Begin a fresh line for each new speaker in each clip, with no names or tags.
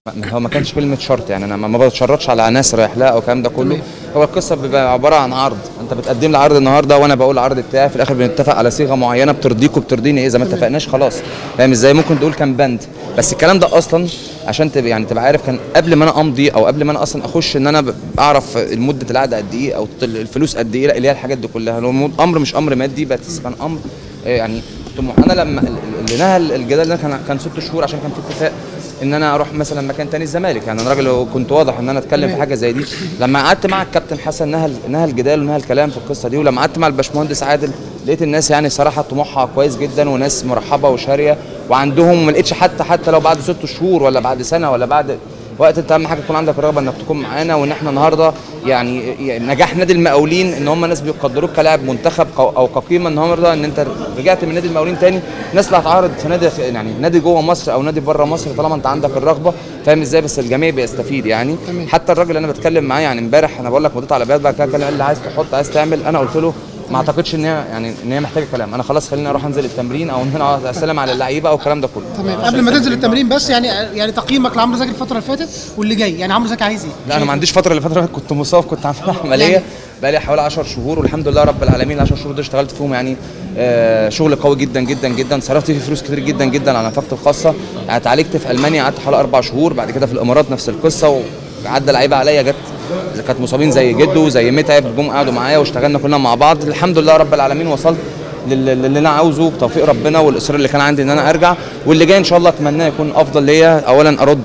ما- هو ما كانش كلمه شرط يعني انا ما ما بتشرطش على ناس رايح لها او الكلام ده كله هو القصه بيبقى عباره عن عرض انت بتقدم لي عرض النهارده وانا بقول العرض بتاعي في الاخر بنتفق على صيغه معينه بترضيك وبترضيني اذا ما اتفقناش خلاص فاهم ازاي ممكن تقول كان بند بس الكلام ده اصلا عشان تبقى يعني تبقى عارف كان قبل ما انا امضي او قبل ما انا اصلا اخش ان انا ب- اعرف مده العقد قد ايه او الفلوس قد ايه لا، اللي هي الحاجات دي كلها لو امر مش امر مادي بس كان امر آه، يعني طموح انا لما اللي نهى الجدال ده كان كان ست شهور عشان كان في اتفاق ان انا اروح مثلا مكان تاني الزمالك يعني انا راجل كنت واضح ان انا اتكلم في حاجه زي دي لما قعدت مع الكابتن حسن نهى نهى الجدال ونهى الكلام في القصه دي ولما قعدت مع الباشمهندس عادل لقيت الناس يعني صراحه طموحها كويس جدا وناس مرحبه وشاريه وعندهم ما لقيتش حتى حتى لو بعد ست شهور ولا بعد سنه ولا بعد وقت انت اهم حاجه يكون عندك الرغبه انك تكون معانا وان احنا النهارده يعني يعني نجاح نادي المقاولين ان هم ناس بيقدروك كلاعب منتخب او أو كقيمه النهارده ان انت رجعت من نادي المقاولين تاني ناس اللي هتعرض في نادي يعني نادي جوه مصر او نادي بره مصر طالما انت عندك الرغبه فاهم ازاي بس الجميع بيستفيد يعني حتى الراجل اللي انا بتكلم معاه يعني امبارح انا بقول لك مضيت على بيات بقى كده قال لي عايز تحط عايز تعمل انا قلت له ما اعتقدش ان هي يعني ان هي محتاجه كلام انا خلاص خليني اروح انزل التمرين او ان انا اسلم على اللعيبه او الكلام ده كله
تمام قبل ما تنزل التمرين بس يعني يعني تقييمك لعمرو زكي الفتره اللي فاتت واللي جاي يعني عمرو زكي عايز ايه؟
لا انا ما عنديش فتره اللي فتره كنت مصاب كنت عامل عمليه
يعني-
بقى لي حوالي 10 شهور والحمد لله رب العالمين ال 10 شهور دول اشتغلت فيهم يعني آه شغل قوي جدا جدا جدا صرفت فيه فلوس كتير جدا جدا على نفقتي الخاصه يعني اتعالجت في المانيا قعدت حوالي اربع شهور بعد كده في الامارات نفس القصه وعدى لعيبه عليا جت اذا كانت مصابين زي جدو زي متعب جم قعدوا معايا واشتغلنا كلنا مع بعض الحمد لله رب العالمين وصلت لل- للي انا عاوزه بتوفيق ربنا والاصرار اللي كان عندي ان انا ارجع واللي جاي ان شاء الله اتمناه يكون افضل ليا اولا ارد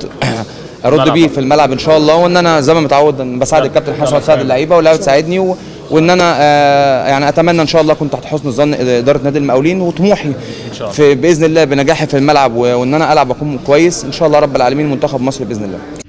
ارد بيه في الملعب ان شاء الله وان انا زي ما متعود ان بساعد الكابتن حسن واساعد اللعيبه واللعيبه تساعدني و... وان انا آه يعني اتمنى ان شاء الله اكون تحت حسن ظن اداره نادي المقاولين وطموحي في باذن الله بنجاحي في الملعب و... وان انا العب واكون كويس ان شاء الله رب العالمين منتخب مصر باذن الله